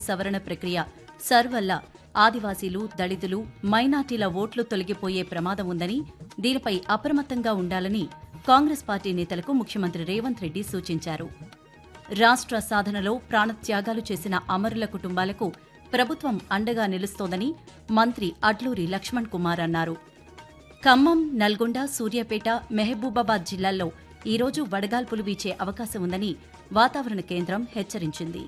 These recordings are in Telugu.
సవరణ ప్రక్రియ సర్ వల్ల ఆదివాసీలు దళితులు మైనార్టీల ఓట్లు తొలగిపోయే ప్రమాదం ఉందని దీనిపై అప్రమత్తంగా ఉండాలని కాంగ్రెస్ పార్టీ నేతలకు ముఖ్యమంత్రి రేవంత్ రెడ్డి సూచించారు రాష్ట్ర సాధనలో ప్రాణత్యాగాలు చేసిన అమరుల కుటుంబాలకు ప్రభుత్వం అండగా నిలుస్తోందని మంత్రి అడ్లూరి లక్ష్మణ్ కుమార్ అన్నారు ఖమ్మం నల్గొండ సూర్యాపేట మెహబూబాబాద్ జిల్లాల్లో ఈరోజు వడగాల్పులు వీచే అవకాశం ఉందని వాతావరణ కేంద్రం హెచ్చరించింది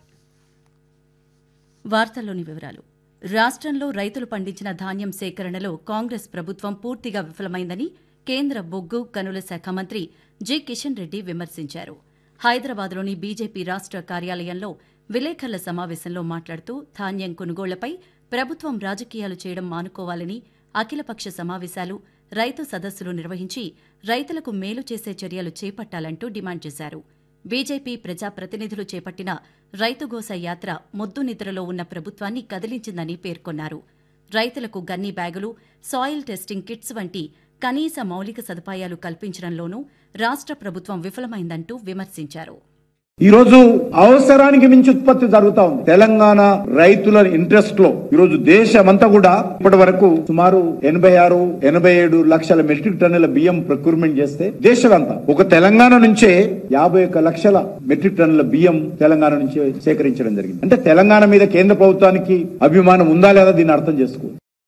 వార్తల్లోని వివరాలు రాష్ట్రంలో రైతులు పండించిన ధాన్యం సేకరణలో కాంగ్రెస్ ప్రభుత్వం పూర్తిగా విఫలమైందని కేంద్ర బొగ్గు గనుల శాఖ మంత్రి జి కిషన్ రెడ్డి విమర్శించారు హైదరాబాద్లోని బీజేపీ రాష్ట్ర కార్యాలయంలో విలేకరుల సమావేశంలో మాట్లాడుతూ ధాన్యం కొనుగోళ్లపై ప్రభుత్వం రాజకీయాలు చేయడం మానుకోవాలని అఖిలపక్ష సమావేశాలు రైతు సదస్సులు నిర్వహించి రైతులకు మేలు చేసే చర్యలు చేపట్టాలంటూ డిమాండ్ చేశారు బీజేపీ ప్రజాప్రతినిధులు చేపట్టిన రైతుగోస యాత్ర మొద్దు నిద్రలో ఉన్న ప్రభుత్వాన్ని కదిలించిందని పేర్కొన్నారు రైతులకు గన్ని బ్యాగులు సాయిల్ టెస్టింగ్ కిట్స్ వంటి కనీస మౌలిక సదుపాయాలు కల్పించడంలోనూ రాష్ట్ర ప్రభుత్వం విఫలమైందంటూ విమర్శించారు ఈ రోజు అవసరానికి మించి ఉత్పత్తి జరుగుతా ఉంది తెలంగాణ రైతుల ఇంట్రెస్ట్ లో ఈ రోజు దేశమంతా కూడా ఇప్పటి వరకు సుమారు ఎనభై ఆరు ఎనభై ఏడు లక్షల మెట్రిక్ టన్నుల బియ్యం ప్రొక్యూర్మెంట్ చేస్తే దేశమంతా ఒక తెలంగాణ నుంచే యాభై ఒక్క లక్షల మెట్రిక్ టన్నుల బియ్యం తెలంగాణ నుంచి సేకరించడం జరిగింది అంటే తెలంగాణ మీద కేంద్ర ప్రభుత్వానికి అభిమానం ఉందా లేదా దీన్ని అర్థం చేసుకో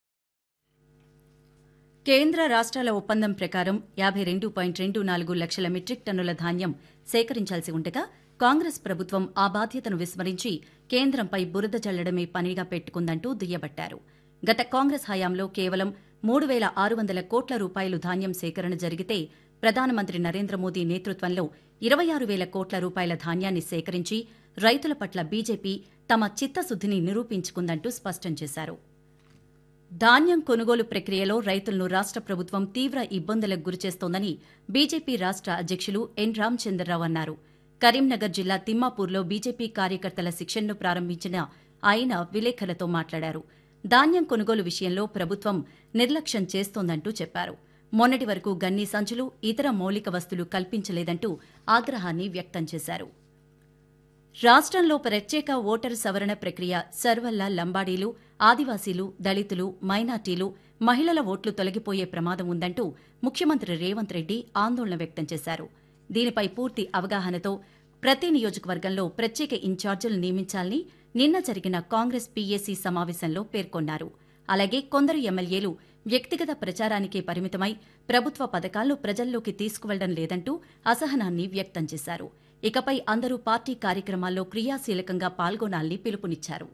కేంద్ర రాష్ట్రాల ఒప్పందం ప్రకారం యాభై రెండు పాయింట్ రెండు నాలుగు లక్షల మెట్రిక్ టన్నుల ధాన్యం సేకరించాల్సి ఉండగా కాంగ్రెస్ ప్రభుత్వం ఆ బాధ్యతను విస్మరించి కేంద్రంపై బురద జల్లడమే పనిగా పెట్టుకుందంటూ దుయ్యబట్టారు గత కాంగ్రెస్ హయాంలో కేవలం మూడు వేల ఆరు వందల కోట్ల రూపాయలు ధాన్యం సేకరణ జరిగితే ప్రధానమంత్రి నరేంద్ర మోదీ నేతృత్వంలో ఇరవై ఆరు వేల కోట్ల రూపాయల ధాన్యాన్ని సేకరించి రైతుల పట్ల బీజేపీ తమ చిత్తశుద్దిని నిరూపించుకుందంటూ స్పష్టం చేశారు ధాన్యం కొనుగోలు ప్రక్రియలో రైతులను రాష్ట్ర ప్రభుత్వం తీవ్ర ఇబ్బందులకు గురిచేస్తోందని బీజేపీ రాష్ట్ర అధ్యక్షులు ఎన్ రామచంద్రరావు అన్నారు కరీంనగర్ జిల్లా తిమ్మాపూర్లో బీజేపీ కార్యకర్తల శిక్షణను ప్రారంభించిన ఆయన విలేకరులతో మాట్లాడారు ధాన్యం కొనుగోలు విషయంలో ప్రభుత్వం నిర్లక్ష్యం చేస్తోందంటూ చెప్పారు మొన్నటి వరకు గన్నీ సంచులు ఇతర మౌలిక వస్తువులు కల్పించలేదంటూ ఆగ్రహాన్ని వ్యక్తం చేశారు రాష్ట్రంలో ప్రత్యేక ఓటరు సవరణ ప్రక్రియ సర్వల్ల లంబాడీలు ఆదివాసీలు దళితులు మైనార్టీలు మహిళల ఓట్లు తొలగిపోయే ప్రమాదం ఉందంటూ ముఖ్యమంత్రి రేవంత్ రెడ్డి ఆందోళన వ్యక్తం చేశారు దీనిపై పూర్తి అవగాహనతో ప్రతి నియోజకవర్గంలో ప్రత్యేక ఇన్ఛార్జీలు నియమించాలని నిన్న జరిగిన కాంగ్రెస్ పీఏసీ సమావేశంలో పేర్కొన్నారు అలాగే కొందరు ఎమ్మెల్యేలు వ్యక్తిగత ప్రచారానికే పరిమితమై ప్రభుత్వ పథకాలను ప్రజల్లోకి తీసుకువెళ్లడం లేదంటూ అసహనాన్ని వ్యక్తం చేశారు ఇకపై అందరూ పార్టీ కార్యక్రమాల్లో క్రియాశీలకంగా పాల్గొనాలని పిలుపునిచ్చారు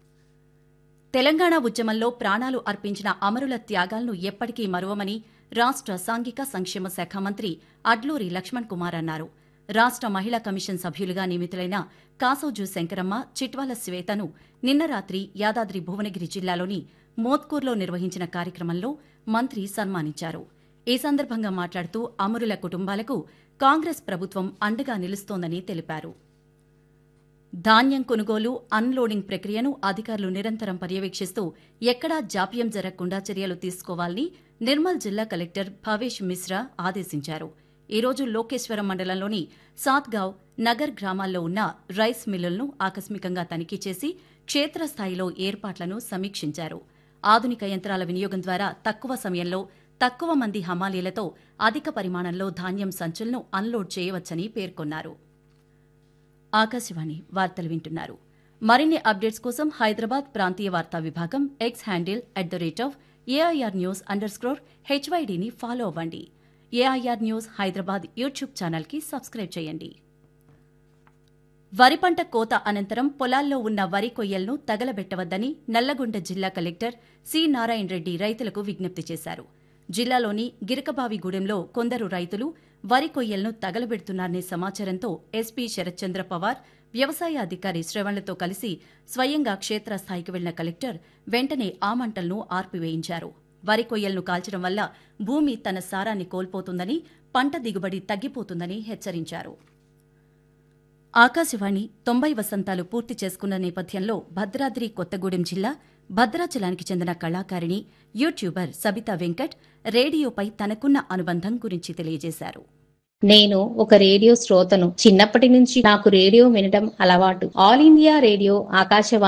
తెలంగాణ ఉద్యమంలో ప్రాణాలు అర్పించిన అమరుల త్యాగాలను ఎప్పటికీ మరువమని రాష్ట్ర సాంఘిక సంక్షేమ శాఖ మంత్రి అడ్లూరి లక్ష్మణ్ కుమార్ అన్నారు రాష్ట్ర మహిళా కమిషన్ సభ్యులుగా నియమితులైన కాసోజు శంకరమ్మ చిట్వాల శ్వేతను నిన్న రాత్రి యాదాద్రి భువనగిరి జిల్లాలోని మోత్కూర్లో నిర్వహించిన కార్యక్రమంలో మంత్రి సన్మానించారు ఈ సందర్భంగా మాట్లాడుతూ అమరుల కుటుంబాలకు కాంగ్రెస్ ప్రభుత్వం అండగా నిలుస్తోందని తెలిపారు ధాన్యం కొనుగోలు అన్లోడింగ్ ప్రక్రియను అధికారులు నిరంతరం పర్యవేక్షిస్తూ ఎక్కడా జాప్యం జరగకుండా చర్యలు తీసుకోవాలని నిర్మల్ జిల్లా కలెక్టర్ భవేష్ మిశ్రా ఆదేశించారు ఈ రోజు లోకేశ్వరం మండలంలోని సాత్గావ్ నగర్ గ్రామాల్లో ఉన్న రైస్ మిల్లులను ఆకస్మికంగా తనిఖీ చేసి క్షేత్రస్థాయిలో ఏర్పాట్లను సమీక్షించారు ఆధునిక యంత్రాల వినియోగం ద్వారా తక్కువ సమయంలో తక్కువ మంది హమాలీలతో అధిక పరిమాణంలో ధాన్యం సంచులను అన్లోడ్ చేయవచ్చని పేర్కొన్నారు ఆకాశవాణి వార్తలు వింటున్నారు మరిన్ని అప్డేట్స్ కోసం హైదరాబాద్ ప్రాంతీయ వార్తా విభాగం X handle at the rate of AIR news underscore హెచ్వైడీని ఫాలో అవ్వండి ఏఐఆర్ న్యూస్ హైదరాబాద్ యూట్యూబ్ ఛానల్కి సబ్స్క్రైబ్ చేయండి వరి పంట కోత అనంతరం పొలాల్లో ఉన్న వరి కొయ్యలను తగలబెట్టవద్దని నల్లగొండ జిల్లా కలెక్టర్ సి నారాయణ రెడ్డి రైతులకు విజ్ఞప్తి చేశారు జిల్లాలోని గిరకబావిగూడెంలో కొందరు రైతులు వరి కొయ్యలను తగలబెడుతున్నారనే సమాచారంతో ఎస్పీ శరత్చంద్ర పవార్ వ్యవసాయ అధికారి శ్రవణ్లతో కలిసి స్వయంగా క్షేత్రస్థాయికి వెళ్లిన కలెక్టర్ వెంటనే ఆ మంటలను ఆర్పివేయించారు వరి కొయ్యలను కాల్చడం వల్ల భూమి తన సారాన్ని కోల్పోతుందని పంట దిగుబడి తగ్గిపోతుందని హెచ్చరించారు ఆకాశవాణి తొంభై వసంతాలు పూర్తి చేసుకున్న నేపథ్యంలో భద్రాద్రి కొత్తగూడెం జిల్లా భద్రాచలానికి చెందిన కళాకారిణి యూట్యూబర్ సబితా వెంకట్ రేడియోపై తనకున్న అనుబంధం గురించి తెలియజేశారు నేను ఒక రేడియో శ్రోతను చిన్నప్పటి నుంచి నాకు రేడియో వినడం అలవాటు ఆల్ ఇండియా రేడియో ఆకాశవాణి